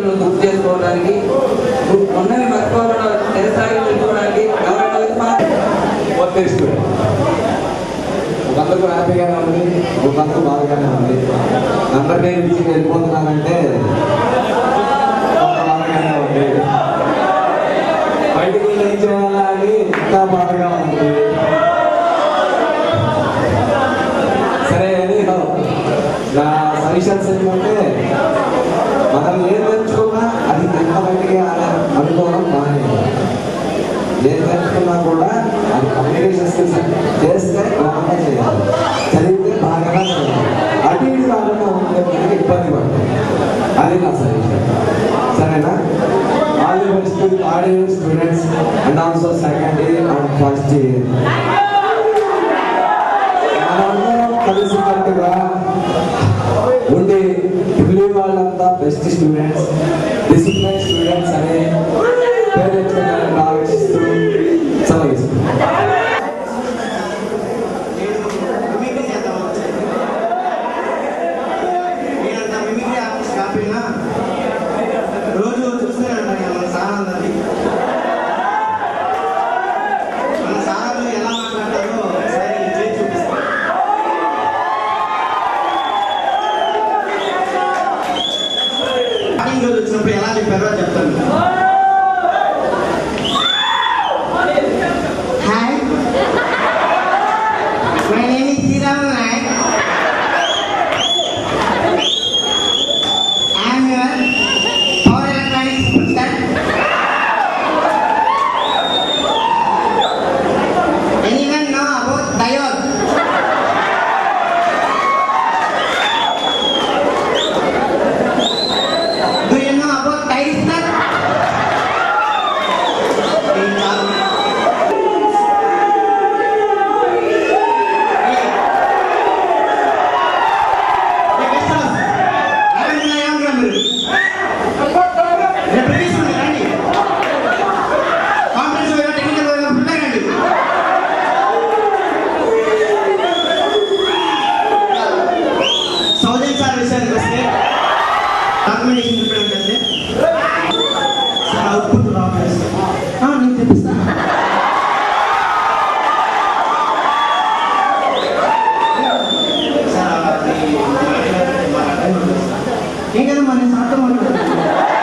చరిత్రను గుర్తు చేసుకోవడానికి గు- ఉన్నవి మర్చిపోవడం చిరస్థాయి తెలుసుకోవడానికి ఎవరైనా వచ్చి మా- ఒత్తేస్తూ కొందరికి హ్యాపీగానే ఉంది కొందరికి బాగానే ఉంది అందరినీ పిలిచి వెళ్ళిపోతున్నానంటే కొంత బాగానే ఉంది బయటికి వెళ్ళి ఏం చేయాలా అని ఇంకా బాధగా ఉంది సరే అని నా సజెషన్స్ ఏంటంటే మనం ఏం నేర్చుకున్నా అది ఎంత బయటికి అనుకోవడం బాగానే ఏం నేర్చుకున్నా కూడా అది కమ్యూనికేషన్ స్కిల్స్ చేస్తే బాగా చేయాలి చదివితే బాగా చేయాలి అటు ఇటు కాకుండా ఉంటే మనకి ఇబ్బంది పడుతుంది అది నా సజెషన్ సరేనా all the best to audience students and also second year and first year మనందరం కలిసి కట్టుగా ఉండి ఢిల్లీ వాళ్ళంతా బెస్ట్ స్టూడెంట్స్ డిసిప్లైన్ స్టూడెంట్స్ అనే పేరు తెచ్చుకోవాలని ఆలోచిస్తూ సెలవిస్తున్నాను మిమిక్రీ చేద్దాం నేనంత మిమిక్రీ ఆర్టిస్ట్ కాకపోయినా రోజు చూస్తూనే ఉంటాను కదా మన సార్ అందరినీ మన సార్లు ఎలా మాట్లాడతారో ఒకసారి నేను చేసి చూపిస్తాను స్టార్టింగ్ రోజు వచ్చినప్పుడు ఎలా చెప్పారో చెప్తాను hi My name is Sriram Nayak. I am your power electronics expert. Anyone know about diode? Do you know about thyristor? Hey, Charlie. నేను తెప్పిస్తాను ఏం కదా మన సార్తో మాట్లాడుతున్నాను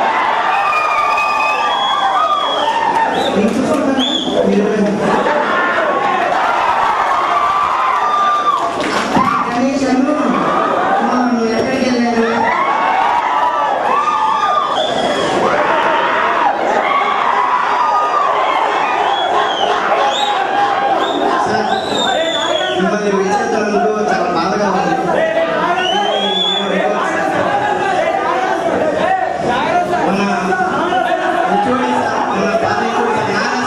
గణేశను నువ్వు ఎక్కడికి వెళ్ళారు సార్ మిమ్మల్ని విడిచేందుకు చాలా బాధగా ఉంది మన హెచ్ఓడి సార్ మన పాత హెచ్ఓడి సార్ నారాయణ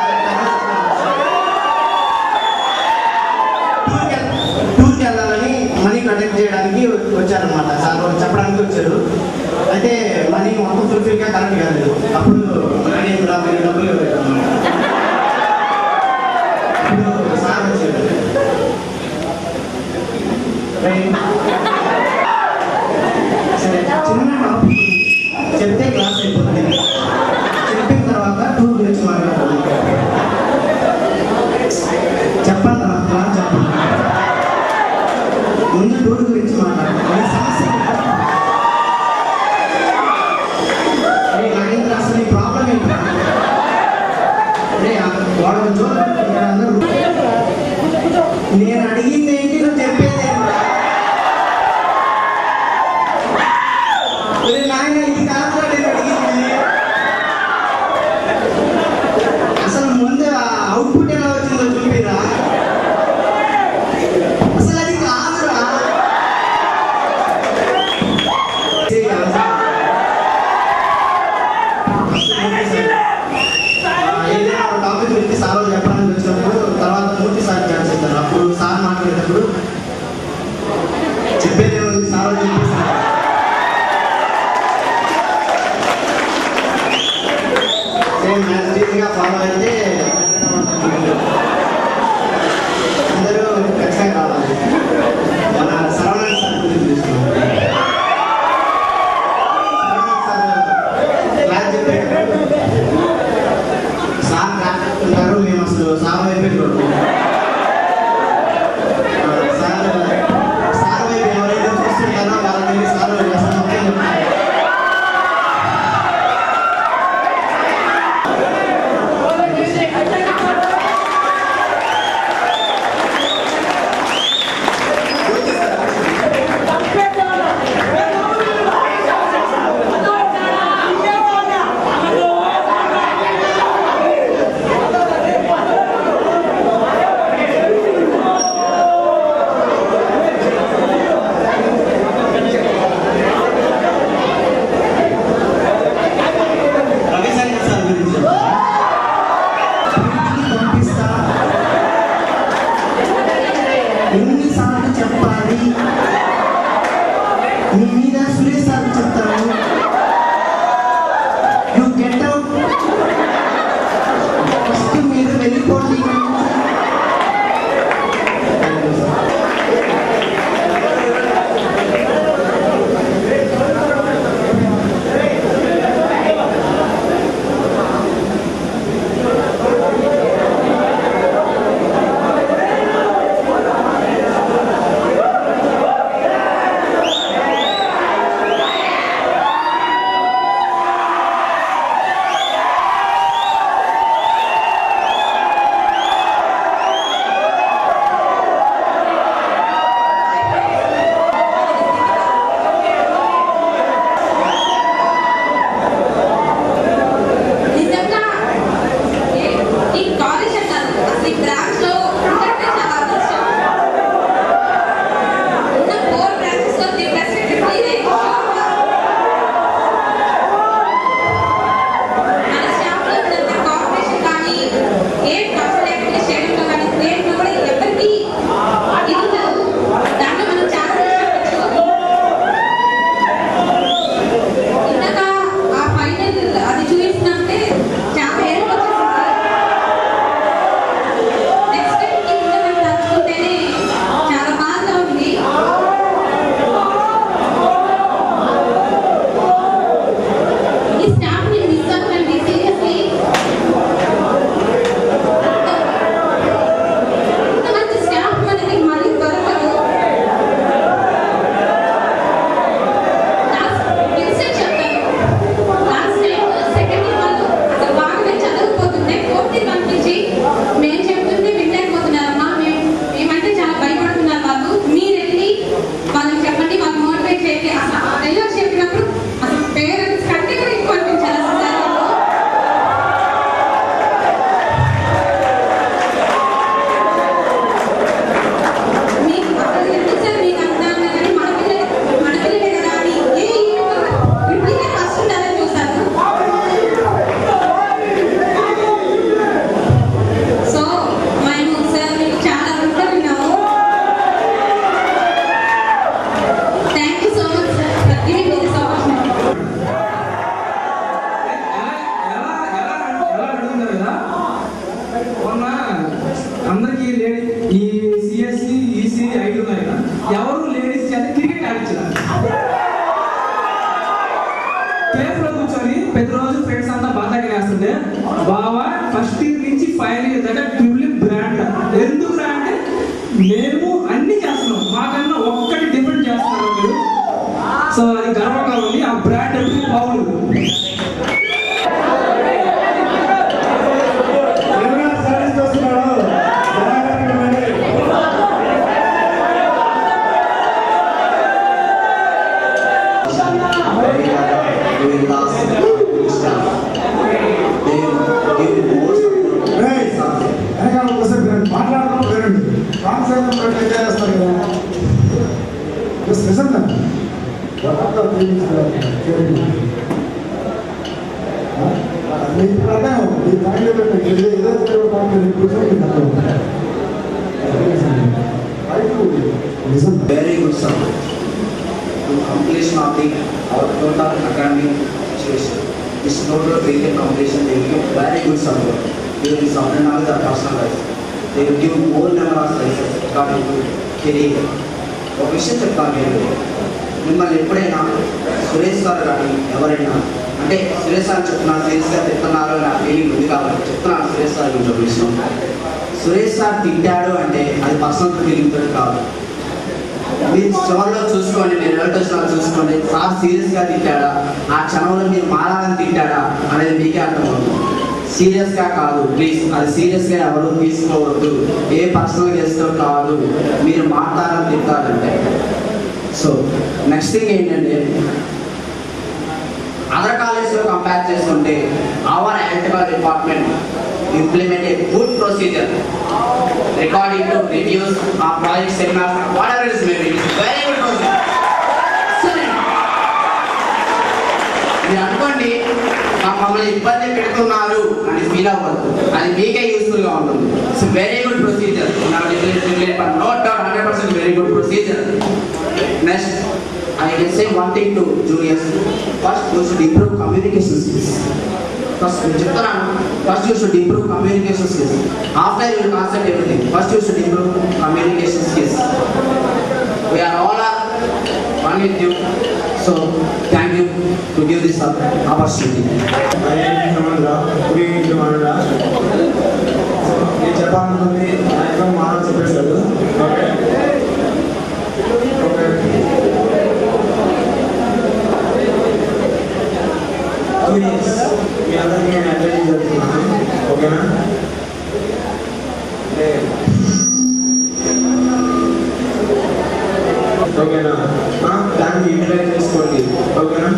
సార్ టూర్కి వెళ్ళాలని మనీ కలెక్ట్ చేయడానికి వచ్చారనమాట సార్ వాళ్ళు చెప్పడానికి వచ్చారు అయితే మనీ మొత్తం ఫుల్ఫిల్గా కలెక్ట్ కాలేదు అప్పుడు మనీ ఇప్పుడు మీరు డబ్బులు ఇవ్వలేదు అన్నమాట. ఇప్పుడు సార్ వచ్చారు రైట్. సరే చిన్న టాపిక్ చెప్తే క్లాస్ అయిపోతుంది చెప్పిన తర్వాత టూర్ గురించి మాట్లాడాలి చెప్పండి నా ప్లాన్ చెప్పండి ముందు టూర్ గురించి మాట్లాడాలి మన సమస్య అరే నాగేంద్ర అసలు ఈ ప్రాబ్లం ఏంటి అరే వాడు చూడండి ఇక్కడ అందరూ నేను అడిగింది ఏంటి నువ్వు చెప్పేది ఏంటి? ఒరే నాయన ఇది కాదురా నేను అడిగింది అసలు ముందు అవుట్పుట్ ఎలా వచ్చిందో చూపిరా అసలు అది కాదురా ఏదైనా ఒక టాపిక్ గురించి సార్ వాళ్ళు చెప్పడానికి వచ్చినప్పుడు తర్వాత మూర్తి సార్ ఛాన్స్ ఇస్తారు అప్పుడు సార్ మాట్లాడేటప్పుడు చెప్పేది ఏముంది సార్ వాళ్ళు చెప్పేస్తారు సేమ్ గా ఫాలో అయితే అందరూ ఖచ్చితంగా కావాలి మన సరవణన్ సార్ గురించి తీసుకున్నాం సరవణన్ సార్ ఎన్నిసార్లు చెప్పాలి మీ మీద సురేష్ సార్ చెప్తాను యూ గెట్ అవుట్ ఫస్ట్ మీరు వెళ్ళిపోండి నిజంగా ఏ- ఈ కాలేజ్ అన్నారు అసలు ఈ బ్రాంచ్ లో ఉండటమే చాలా అదృష్టం ఉన్న ఫోర్ బ్రాంచెస్ లో త్రీ ప్రెసిడెంట్ మీరే మన స్టాఫ్ లో ఉన్నంత కోఆపరేషన్ కానీ ఏ కల్చరల్ యాక్టివిటీస్ చేయడంలో కానీ దేంట్లో కూడా ఎవరికి ఇది ఉండదు దాంట్లో మనం చాలా కష్టపడచ్చు ఇందాక ఆ ఫైనల్ అది చూపిస్తుంటే చాలా ఏడుపు వచ్చేసింది నెక్స్ట్ టైం కి ఉండదని తలుచుకుంటేనే చాలా బాధగా ఉంది ఈ స్టాఫ్ ని మిస్ అవుతుందండి సీరియస్లీ ఇంత మంచి స్టాఫ్ మనకి మళ్ళీ దొరకదు లాస్ట్ ఇన్సెట్ చెప్తాను లాస్ట్ టైం సెకండ్ ఇయర్ వాళ్ళు అసలు బాగా నేను చదవకపోతుంటే ఫోర్త్ ఇయర్ పంపించి మేము చెప్తుంటే వినలేకపోతున్నారమ్మా మేము మేమంటే చాలా భయపడుతున్నారు వాళ్ళు మీరు వెళ్ళి వాళ్ళకి చెప్పండి వాళ్ళు మోటివేట్ చేయండి అసలు ఆ డైలాగ్ చెప్పినప్పుడు అసలు పేరెంట్స్ కంటే కూడా ఎక్కువ అనిపించారు అసలు dialogue. మీకు అసలు ఎందుకు సార్ మీకు అంత అన్నదని మన పిల్లలే మన పిల్లలే కదా అని ఏ ఇప్పుడే ఫస్ట్ ఉండాలని చూస్తాను సో మేము సార్ మీకు చాలా రుణపడినాము thank you so much sir for giving me this opportunity ఎలా ఎలా ఎలా అడుగుతున్నారు కదా మొన్న అందరికి లేడీ ఈ సిఎస్సి ఈసీ ఐటీ ఉన్నాయి కదా ఎవరు లేడీస్ చేత క్రికెట్ ఆడించారు కేఫ్లో కూర్చొని ప్రతిరోజు ఫ్రెండ్స్ అంతా బాగా వేస్తుంటే బావా ఫస్ట్ ఇయర్ నుంచి ఫైనల్ ఇయర్ దాకా ట్యూబ్లీ బ్రాండ్ ఎందుకు అంటే మేము అన్ని చేస్తున్నాం మాకన్నా ఒక్కటి డిఫరెంట్ చేస్తున్నారు మీరు సో అది గర్వంగా ఉంది ఆ బ్రాండ్ ఎప్పుడు బాగుంది ఎవరైనా సర్వీస్ చేస్తున్నాడు జనానికి మరి రేయ్, వెనకాల ఒకసారి మీరు మాట్లాడడం వేరండి కాన్సెప్ట్ ప్రతి చేస్తారు కదా just listen them what are the things మీకు అర్థం మీ దాంట్లో పెట్టండి ఏదో ఏదో మాట్లాడి కూర్చొని listen very good sir. To completion of the our total academic situation. This total failure completion they will give very good support. They will support all their personal life. They will give more number of life according to career. ఒక విషయం చెప్తాను నేను మిమ్మల్ని ఎప్పుడైనా సురేష్ గారు కానీ ఎవరైనా అంటే సురేష్ గారు చెప్తున్నాను సీరియస్గా తిడుతున్నారు నా ఫీలింగ్ ఉంది కాబట్టి చెప్తున్నాను సురేష్ గారి గురించి ఒక విషయం సురేష్ సార్ తిట్టాడు అంటే అది పర్సనల్ ఫీలింగ్ తోటి కాదు మీరు చివరిలో చూసుకోండి నేను రిలేటివ్స్ చూసుకోండి సార్ సీరియస్ గా తిట్టాడా ఆ క్షణంలో మీరు మారాలని తిట్టాడా అనేది మీకే అర్థమవుతుంది సీరియస్ గా కాదు ప్లీజ్ అది సీరియస్ గా ఎవరు తీసుకోవద్దు ఏ పర్సనల్ గెస్ట్ కాదు మీరు మాట్లాడాలని తిట్టారంటే సో నెక్స్ట్ థింగ్ ఏంటంటే అదర్ కాలేజ్లో కంపేర్ చేసుకుంటే our electrical department implement a good procedure according to reviews of project seminars, whatever it is maybe, it's very good process. Excellent. మీరు అనుకోండి మా మమ్మల్ని ఇబ్బంది పెడుతున్నారు అని ఫీల్ అవ్వదు అది మీకే యూస్ఫుల్ గా ఉంటుంది it's very good procedure note down hundred can say one thing to juniors. First, you should improve communication skills. First, నేను చెప్తున్నాను first you should improve communication skills after you will concept everything first you should improve communication skills we are all are one with you so thank you to give this opportunity నేను చెప్పాలనుకుంది maximum మానవ చెప్పేశాడు okay okay juniors మీ అందరికీ నేను advise చేస్తున్నాను ఓకేనా అంటే ఓకేనా ఆ, దాన్ని యూటిలైజ్ చేసుకోండి ఓకేనా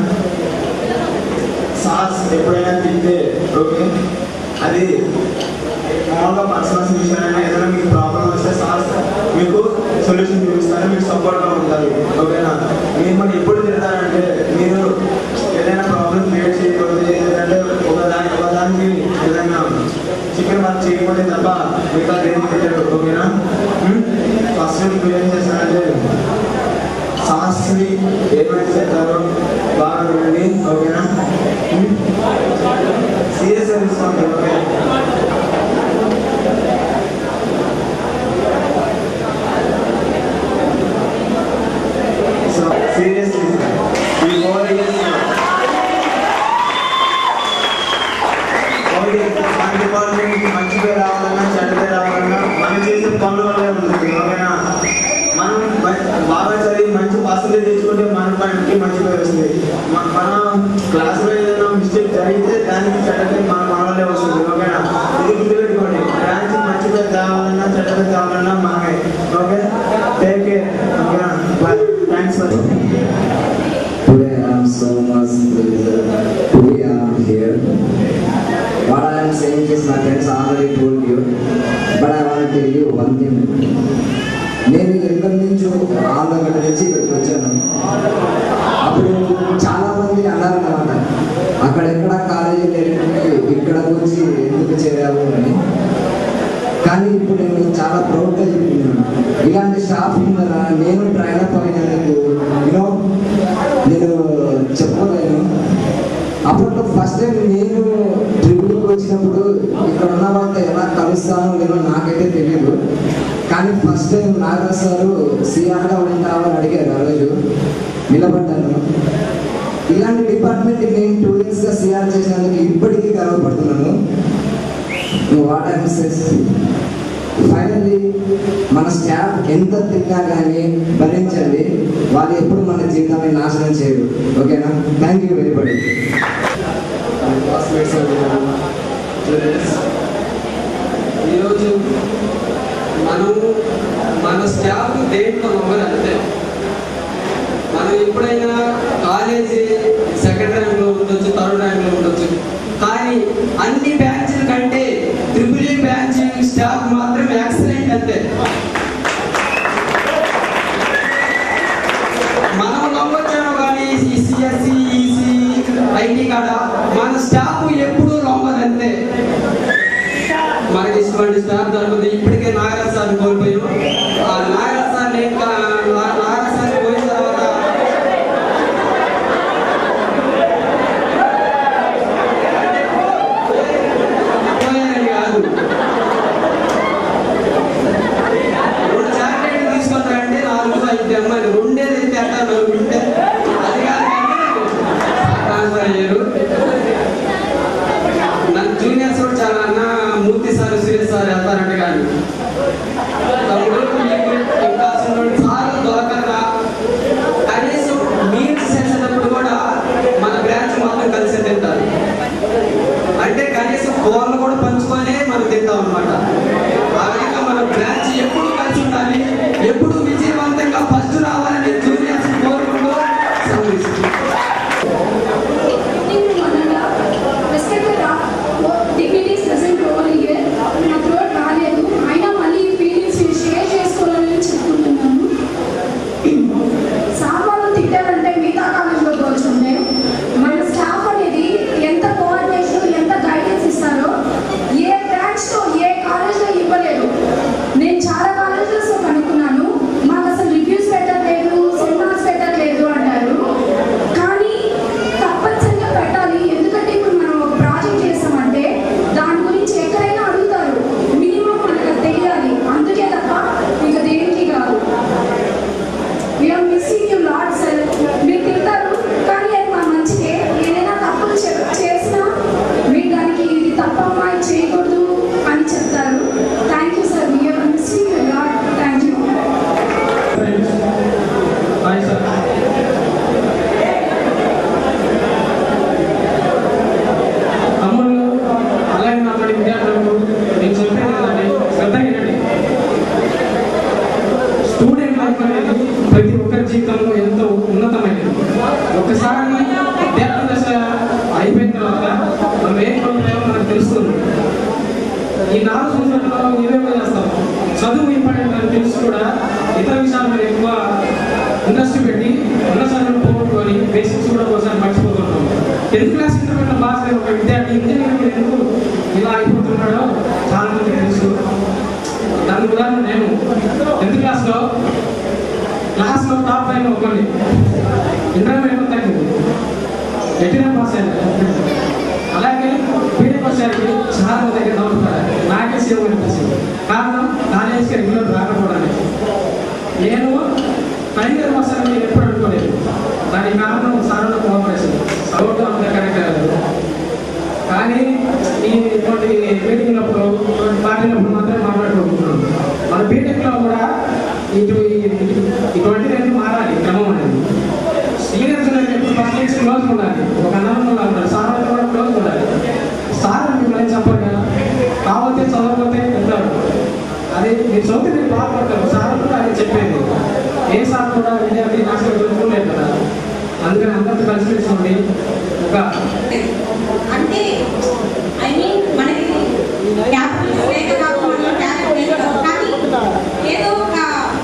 సాస్ ఎప్పుడైనా తింటే ఓకే అది మామూలుగా పర్సనల్స్ విషయాలైనా ఏదైనా మీకు ప్రాబ్లం వస్తే సార్స్ మీకు సొల్యూషన్ చూపిస్తారు మీకు సపోర్ట్గా ఉంటారు ఓకేనా మీరు మరి ఎప్పుడు తిడతారంటే మీరు ఏదైనా ప్రాబ్లం క్రియేట్ చేయకూడదు ఏదంటే ఒక దాని ఒక దానికి ఏదైనా చికెన్ వర్క్ చేయకపోతే తప్ప మిగతా ఏం తింటారు ఓకేనా ఫస్ట్ మీరు ఏం చేస్తారంటే సాస్ని ఏమైతే చెప్తారో బాగా వినండి ఓకేనా సీరియస్గా తీసుకోండి ఓకే సో సీరియస్లీ ఈ గోల్ మన డిపార్ట్మెంట్కి మంచి పేరు రావాలన్నా చెడ్డ పేరు రావాలన్నా మనం చేసే పనుల వల్లే ఉంటుంది ఓకేనా మనం మ- బాగా చదివి మంచి పర్సంటేజ్ తెచ్చుకుంటే మన పనికి మంచి పేరు వస్తుంది మ- మనం క్లాస్లో ఏదైనా మిస్టేక్ జరిగితే దానికి చెడ్డ పేరు మన మన వల్లే వస్తుంది ఓకేనా ఇది గుర్తుపెట్టుకోండి దానికి మంచి పేరు కావాలన్నా చెడ్డ పేరు కావాలన్నా మనమే ఓకే టేక్ కేర్ ఓకేనా thanks for Today I am so much pleased to be around here. What I am saying is my friends already told you, but I want to tell you one thing. నేను ఎక్కడి నుంచో ఆంధ్రగడ్డ నుంచి ఇక్కడికి వచ్చాను అప్పుడు చాలా మంది అన్నారు అనమాట అక్కడెక్కడ కాలేజీ లేకపోతే ఇక్కడికి వచ్చి ఎందుకు చేరావు అని కానీ ఇప్పుడు నేను చాలా ప్రౌడ్గా చెప్తున్నాను ఇలాంటి స్టాఫ్ ఉన్నారా నేను ట్రైన్ అప్ అయినందుకు యూనో నేను చెప్పలేను అప్పట్లో ఫస్ట్ టైం నేను ట్రిపుల్కి వచ్చినప్పుడు ఇక్కడ ఉన్న వాళ్ళతో ఎలా కలుస్తానో లేదో నాకైతే తెలియదు కానీ ఫస్ట్ టైం నాగరాజ్ సారు సీఆర్గా ఉంటావా అని అడిగారు ఆ రోజు నిలబడ్డాను ఇలాంటి డిపార్ట్మెంట్ నేను టూ ఇయర్స్గా సీఆర్ చేసినందుకు ఇప్పటికీ గర్వపడుతున్నాను వాట్ ఐమ్ సెస్ ఫైనల్లీ మన స్టాఫ్ ఎంత తిన్నా కానీ భరించండి వాళ్ళు ఎప్పుడు మన జీవితాన్ని నాశనం చేయరు ఓకేనా thank you very much classmates students ఈరోజు మనము మన స్టాఫ్ దేంట్లో నమ్మరు అంతే మనం ఎప్పుడైనా కాలేజీ సెకండ్ ర్యాంక్లో ఉండొచ్చు థర్డ్ ర్యాంక్లో ఉండొచ్చు కానీ అన్ని బ్యాచ్ల కంటే ట్రిపుల్ ఈ బ్యాచ్ స్టాఫ్ మాత్రం ఎక్సలెంట్ అంతే మనం నమ్మొచ్చాము కానీ ఈ సిఎస్సి ఈసీ ఐటీ కాడ మన స్టాఫ్ ఎప్పుడూ నమ్మదంతే మనకి ఇటువంటి స్టాఫ్ దొరుకుతుంది ఇప్పటికే నాగరాజ్ సార్ కోల్పోయాం ఆ నాగరాజ్ సార్ ఇంకా నాగరాజ్ సార్ పోయిన తర్వాత పోయారని కాదు రెండు చాక్లెట్లు తీసుకుంటారంటే నాలుగు ఐదు అమ్మాయిలు రెండే తెస్తే అట్లా నలుగురు ఉంటే అది కాదు కానీ ట్రాన్స్ఫర్ అయ్యారు నన్ను జూనియర్స్ కూడా చాలా అన్న మూర్తి సార్ సురేష్ సార్ వెళ్తారంట కానీ ఫ్రెండ్స్ బాయ్ సార్ తమ్ముళ్ళు అలాగే నాతోటి విద్యార్థులకు నేను చెప్పేది ఏంటంటే శ్రద్ధ వినండి స్టూడెంట్ లైఫ్ అనేది ప్రతి ఒక్కరి జీవితంలో ఎంతో ఉన్నతమైనది ఒకసారి విద్యార్థి దశ అయిపోయిన తర్వాత మనం ఏం కోల్పోయామో మనకు తెలుస్తుంది ఈ నాలుగు సంవత్సరాల్లో నీవేమో చేస్తాం చదువు ఇంపార్టెంట్ అని తెలిసి కూడా ఇతర విషయాల మీద ఎక్కువ ఇంట్రెస్ట్ పెట్టి ఉన్న చదువులు పోగొట్టుకొని బేసిక్స్ కూడా ఒకసారి మర్చిపోతుంటాం టెన్త్ క్లాస్ ఇంటర్మీడియట్ పాస్ అయిన ఒక విద్యార్థి ఇంజనీరింగ్ ఎందుకు ఇలా అయిపోతున్నాడో చాలా మందికి తెలుసు దాని ఉదాహరణ నేను టెన్త్ క్లాస్లో క్లాస్లో టాప్ ఫైవ్ ఒకటి ఇంటర్మీడియట్ తగ్గింది ఎట్టిన పాస్ అయ్యాను అలాగే బీటెక్ వచ్చేసరికి చాలా మంది దగ్గర డౌట్ పడాలి నాకే సేవ్ అనిపిస్తుంది కారణం కాలేజ్కి రెగ్యులర్ రాకపోవడానికి నేను ఫైనల్ ఇయర్ వస్తానని నేను ఎప్పుడు అనుకోలేదు దానికి కారణం సార్ కోఆపరేషన్ సపోర్ట్ అంత కరెక్ట్ కాదు కానీ ఈ ఇటువంటి మీటింగ్లప్పుడు ఇటువంటి పార్టీలప్పుడు మాత్రమే మాట్లాడుకుంటున్నాం మన బీటెక్లో కూడా ఇటు ఇటువంటి రెండు మారాలి క్రమం అనేది సీనియర్స్ అనేది ఎప్పుడు ఫస్ట్ నుంచి క్లోజ్ ఉండాలి ఒక అన్నదమ్ములా ఉండాలి సార్ వాళ్ళతో కూడా క్లోజ్ ఉండాలి సార్ మిమ్మల్ని చెప్పరు కదా కాకపోతే చదవకపోతే వెళ్తారు అది మీరు చదివితే మీరు బాధపడతారు సార్ కూడా అది చెప్పేది ఏ సార్ కూడా విద్యార్థి నాశనం తెలుసుకోలేదు కదా అందుకని అందరితో కలిసి ఉండి ఒక అంటే ఐ మీన్ మనకి క్యాపిటల్స్ లేక కాకుండా క్యాపిటల్ లేక కాదు. కానీ ఏదో ఒక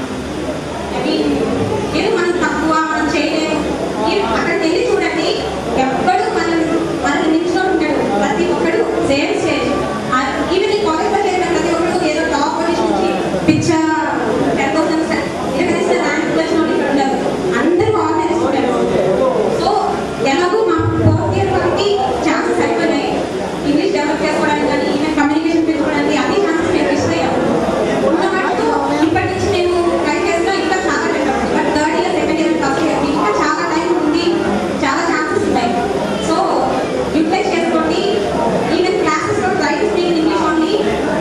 ఐ మీన్ ఏదో మనం తక్కువ మనం చేయలేము ఈ- అక్కడికి వెళ్ళి చూడండి ఎవ్వడు మన మనల్ని నిల్చొని ఉంటాడు ప్రతి ఒక్కడు సేమ్ స్టేజ్ ఈవెన్ ఈ కాలేజ్లో చేరిన ప్రతి ఒక్కడు ఏదో టాప్ పొజిషన్ నుంచి పిచ్చ టెన్ థౌసండ్ ఇరవై ర్యాంక్ వచ్చిన వాళ్ళు ఇక్కడ ఉండరు అందరూ ఆర్గనైజ్ స్టూడెంట్స్ సో ఎలాగో మా ఫోర్త్ ఇయర్ వరకు ఛాన్సెస్ అయిపోయినాయి ఇంగ్లీష్ డెవలప్ చేసుకోవడానికి కానీ ఈవెన్ కమ్యూనికేషన్ పెంచుకోవడానికి అన్ని ఛాన్సెస్ మేము ఇస్తాయి ఉన్న వాటితో ఇప్పటి నుంచి మేము ట్రై చేసినా ఇంకా చాలా better but third year second year first year ఇంకా చాలా టైం ఉంది చాలా ఛాన్సెస్ ఉన్నాయి సో యూటిలైజ్ చేసుకోండి ఈవెన్ క్లాసెస్లో try to speak English only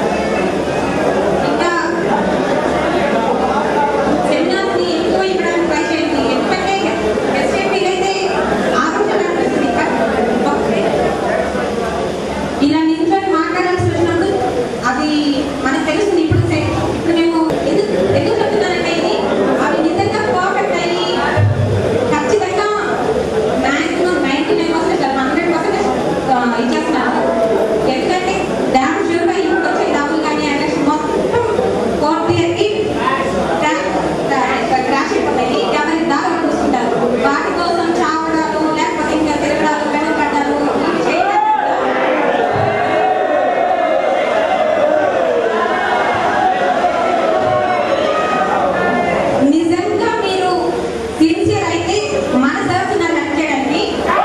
ఇంకా సెమినార్స్ ని ఎక్కువ ఇవ్వడానికి ట్రై చేయండి ఎందుకంటే ఎస్ఏ మీరైతే ఆలోచన అనిపిస్తుంది బట్ ఓకే ఇలా నిల్చొని మాట్లాడాల్సి వచ్చినప్పుడు అది మనకు తెలుస్తుంది ఇప్పుడు సే- ఇప్పుడు మేము ఎందుకు ఎందుకు చెప్తున్నానంటే ఇది అవి నిజంగా పర్ఫెక్ట్ అయ్యి ఖచ్చితంగా maximum ninety nine percent hundred percent ఇచ్చేస్తున్నారు ఎందుకంటే డ్యామ్ షూర్గా ఇప్పుడు వచ్చే డబ్బులు కానీ ఎలక్షన్ మొత్తం ఫోర్త్ ఇయర్కి క్రాష్ అయిపోతాయి ఎవరి దారి వాళ్ళు చూసుకుంటారు వాటి కోసం చావడాలు లేకపోతే ఇంకా తిరగడాలు వెనకడ్డాలు ఇవి చేయడం నిజంగా మీరు సిన్సియర్ అయితే మన తరఫు హెల్ప్ చేయడానికి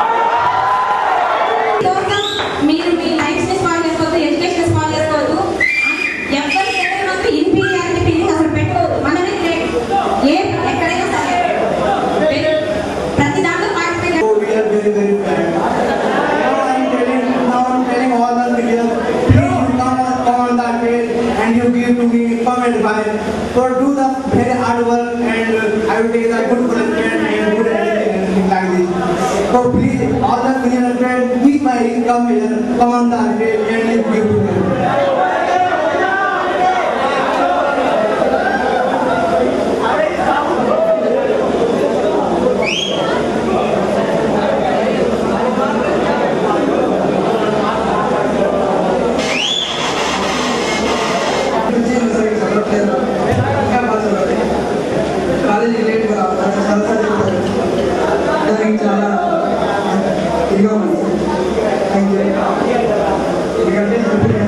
కోసం మీరు మీ లైఫ్ ని స్పాయిల్ చేసుకోవద్దు ఎడ్యుకేషన్ స్పాయిల్ చేసుకోవద్దు ఎవరి దగ్గర మాత్రం ఇన్ఫీరియారిటీ ఫీలింగ్ అసలు పెట్టుకోవద్దు మనమే గ్రేట్ ఏ ఎక్కడైనా సరే మీరు ప్రతి దాంట్లో participate So we are very, very glad. Now I'm telling, now I'm telling all the media, please you come on, come on that page and you give to me comment by. So do the very hard work and uh, I will take the good content and good editing and things like this. So please, all the media friends, keep my income here, come on that page and you give to me. College లేట్గా రావాలి సరసా చెప్తారు దానికి చాలా ఇదిగా ఉంది thank you ఎందుకంటే